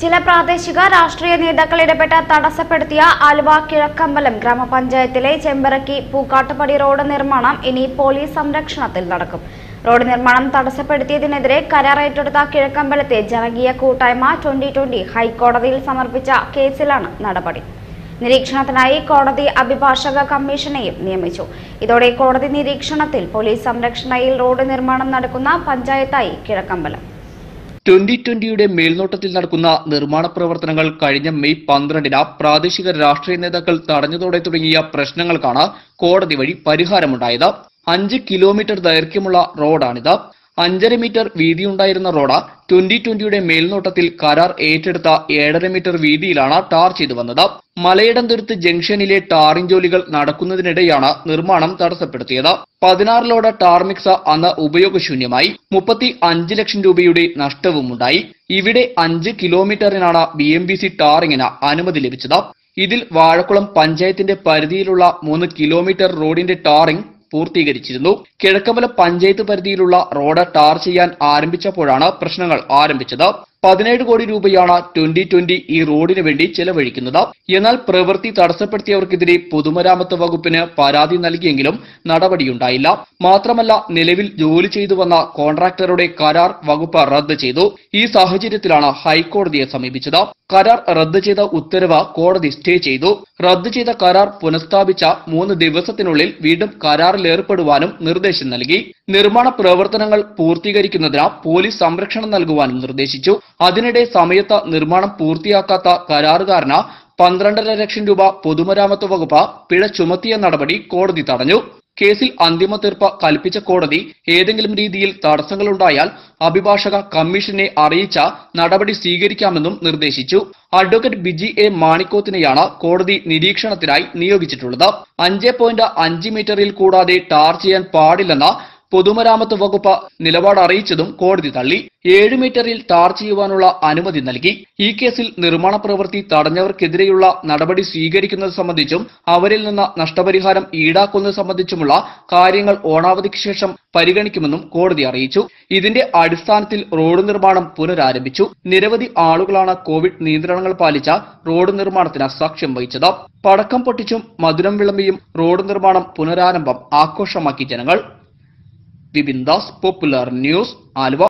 ചില പ്രാദേശിക രാഷ്ട്രീയ നേതാക്കൾ ഇടപെട്ട് തടസ്സപ്പെടുത്തിയ ആലുവ കിഴക്കമ്പലം ഗ്രാമപഞ്ചായത്തിലെ ചെമ്പറക്കി പൂക്കാട്ടുപടി റോഡ് നിർമ്മാണം ഇനി പോലീസ് സംരക്ഷണത്തിൽ നടക്കും റോഡ് നിർമ്മാണം തടസ്സപ്പെടുത്തിയതിനെതിരെ കരാർ ഏറ്റെടുത്ത കിഴക്കമ്പലത്തെ ജനകീയ കൂട്ടായ്മ ട്വന്റി ട്വന്റി ഹൈക്കോടതിയിൽ സമർപ്പിച്ച കേസിലാണ് നടപടി നിരീക്ഷണത്തിനായി കോടതി അഭിഭാഷക കമ്മീഷനെയും നിയമിച്ചു ഇതോടെ കോടതി നിരീക്ഷണത്തിൽ പോലീസ് സംരക്ഷണയിൽ റോഡ് നിർമ്മാണം നടക്കുന്ന പഞ്ചായത്തായി കിഴക്കമ്പലം ട്വന്റി ട്വന്റിയുടെ മേൽനോട്ടത്തിൽ നടക്കുന്ന നിർമ്മാണ പ്രവർത്തനങ്ങൾ കഴിഞ്ഞ മെയ് പന്ത്രണ്ടിന് പ്രാദേശിക രാഷ്ട്രീയ നേതാക്കൾ തടഞ്ഞതോടെ തുടങ്ങിയ പ്രശ്നങ്ങൾക്കാണ് കോടതി വഴി പരിഹാരമുണ്ടായത് അഞ്ച് കിലോമീറ്റർ ദൈർഘ്യമുള്ള റോഡാണിത് അഞ്ചര മീറ്റർ വീതിയുണ്ടായിരുന്ന റോഡ് ട്വന്റി ട്വന്റിയുടെ മേൽനോട്ടത്തിൽ കരാർ ഏറ്റെടുത്ത ഏഴര മീറ്റർ വീതിയിലാണ് ടാർ ചെയ്തു വന്നത് മലയിടംതുരുത്ത് ജംഗ്ഷനിലെ ടാറിംഗ് ജോലികൾ നടക്കുന്നതിനിടെയാണ് നിർമ്മാണം തടസ്സപ്പെടുത്തിയത് പതിനാറിലോട് ടാർ മിക്സ് അന്ന് ഉപയോഗശൂന്യമായി മുപ്പത്തി അഞ്ച് ലക്ഷം രൂപയുടെ നഷ്ടവുമുണ്ടായി ഇവിടെ അഞ്ച് കിലോമീറ്ററിനാണ് ബി എം ബി സി ടാറിങ്ങിന് അനുമതി ലഭിച്ചത് ഇതിൽ വാഴക്കുളം പഞ്ചായത്തിന്റെ പരിധിയിലുള്ള മൂന്ന് കിലോമീറ്റർ റോഡിന്റെ ടാറിംഗ് പൂർത്തീകരിച്ചിരുന്നു കിഴക്കമ്പലം പഞ്ചായത്ത് പരിധിയിലുള്ള റോഡ് ടാർ ചെയ്യാൻ ആരംഭിച്ചപ്പോഴാണ് പ്രശ്നങ്ങൾ ആരംഭിച്ചത് പതിനേഴ് കോടി രൂപയാണ് ട്വന്റി ട്വന്റി ഈ റോഡിന് വേണ്ടി ചെലവഴിക്കുന്നത് എന്നാൽ പ്രവൃത്തി തടസ്സപ്പെടുത്തിയവർക്കെതിരെ പൊതുമരാമത്ത് വകുപ്പിന് പരാതി നൽകിയെങ്കിലും നടപടിയുണ്ടായില്ല മാത്രമല്ല നിലവിൽ ജോലി ചെയ്തു വന്ന കോൺട്രാക്ടറുടെ കരാർ വകുപ്പ് റദ്ദ് ചെയ്തു ഈ സാഹചര്യത്തിലാണ് ഹൈക്കോടതിയെ സമീപിച്ചത് കരാർ റദ്ദ് ചെയ്ത ഉത്തരവ് കോടതി സ്റ്റേ ചെയ്തു റദ്ദ് ചെയ്ത കരാർ പുനഃസ്ഥാപിച്ച മൂന്ന് ദിവസത്തിനുള്ളിൽ വീണ്ടും കരാറിൽ ഏർപ്പെടുവാനും നിർദ്ദേശം നൽകി നിർമ്മാണ പ്രവർത്തനങ്ങൾ പൂർത്തീകരിക്കുന്നതിന് പോലീസ് സംരക്ഷണം നൽകുവാനും നിർദ്ദേശിച്ചു അതിനിടെ സമയത്ത് നിർമ്മാണം പൂർത്തിയാക്കാത്ത കരാറുകാരന് പന്ത്രണ്ടര ലക്ഷം രൂപ പൊതുമരാമത്ത് വകുപ്പ് പിഴ ചുമത്തിയ നടപടി കോടതി തടഞ്ഞു കേസിൽ അന്തിമ തീർപ്പ് കൽപ്പിച്ച കോടതി ഏതെങ്കിലും രീതിയിൽ തടസ്സങ്ങളുണ്ടായാൽ അഭിഭാഷക കമ്മീഷനെ അറിയിച്ച നടപടി സ്വീകരിക്കാമെന്നും നിർദ്ദേശിച്ചു അഡ്വക്കേറ്റ് ബിജി എ മാണിക്കോത്തിനെയാണ് കോടതി നിരീക്ഷണത്തിനായി നിയോഗിച്ചിട്ടുള്ളത് അഞ്ച് പോയിന്റ് അഞ്ച് മീറ്ററിൽ കൂടാതെ ടാർ ചെയ്യാൻ പാടില്ലെന്ന പൊതുമരാമത്ത് വകുപ്പ് നിലപാട് അറിയിച്ചതും കോടതി തള്ളി ഏഴ് മീറ്ററിൽ ടാർ ചെയ്യുവാനുള്ള അനുമതി നൽകി ഈ കേസിൽ നിർമ്മാണ പ്രവൃത്തി തടഞ്ഞവർക്കെതിരെയുള്ള നടപടി സ്വീകരിക്കുന്നത് സംബന്ധിച്ചും അവരിൽ നിന്ന് നഷ്ടപരിഹാരം ഈടാക്കുന്നത് സംബന്ധിച്ചുമുള്ള കാര്യങ്ങൾ ഓണാവധിക്ക് ശേഷം പരിഗണിക്കുമെന്നും കോടതി അറിയിച്ചു ഇതിന്റെ അടിസ്ഥാനത്തിൽ റോഡ് നിർമ്മാണം പുനരാരംഭിച്ചു നിരവധി ആളുകളാണ് കോവിഡ് നിയന്ത്രണങ്ങൾ പാലിച്ച റോഡ് നിർമ്മാണത്തിന് സാക്ഷ്യം വഹിച്ചത് പടക്കം പൊട്ടിച്ചും മധുരം വിളമ്പിയും റോഡ് നിർമ്മാണം പുനരാരംഭം ആഘോഷമാക്കി ജനങ്ങൾ വിപിൻ ദാസ് പോപ്പുലർ ന്യൂസ് ആലുവ